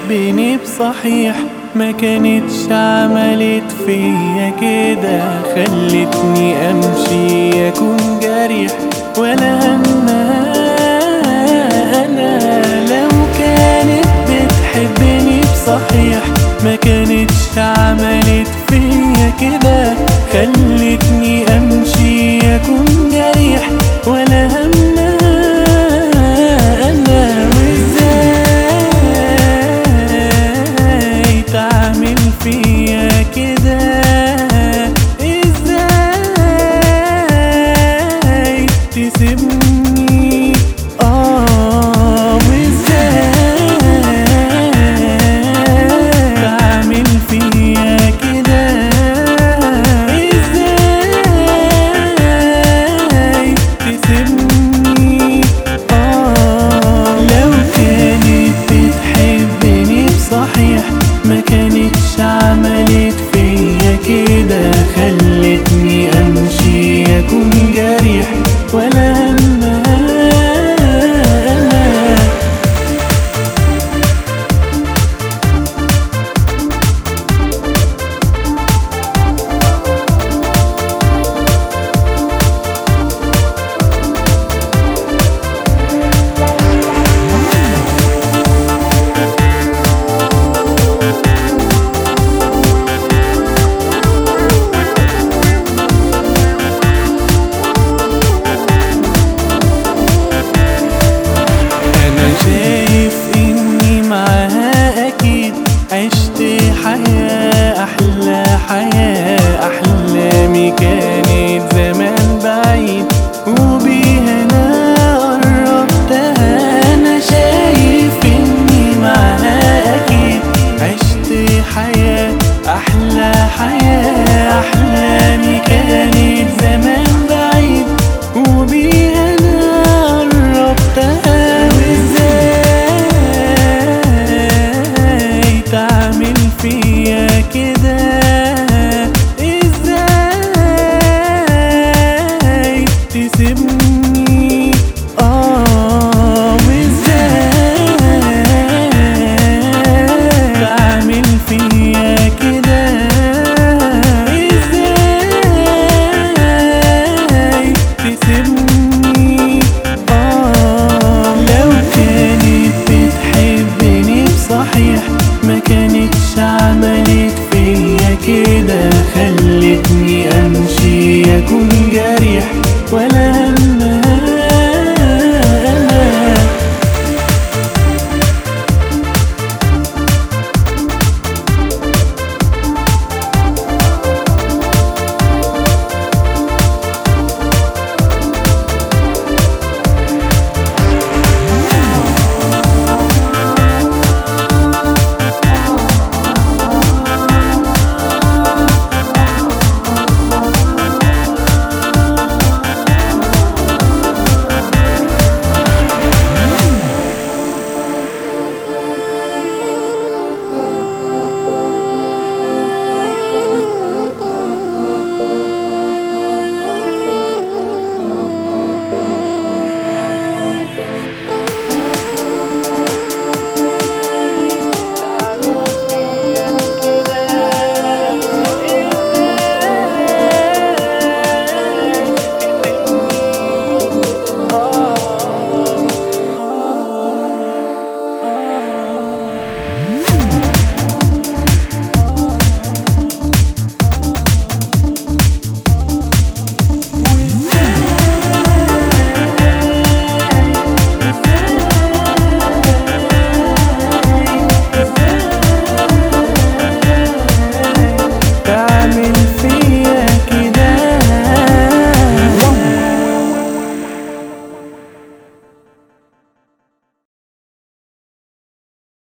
بتحبني بصحيح ما كانتش عملت فيا كده خلتني امشي اكون جريح ولا همها انا لو كانت بتحبني بصحيح ما كانتش عملت فيا كده خلتني امشي اكون جريح ولا همها انا وازاي تعمل فيا كده ازاي تسيبني اه وازاي تعمل فيا كده ازاي تسيبني اه لو كانت بتحبني بصحيح ما كانتش عملت فيا كده خلتني امشي اكون جريح ولا همها أنا انا شايف اني معاها اكيد عشت حياة احلى حياة احلامي كانت زمان بعيد وبيها انا قربتها انا شايف اني معاها اكيد عشت حياة احلى حياة احلامي كانت زمان بعيد وبيها انا قربتها وازاي تعمل فيا كده ازاي تسيبني اه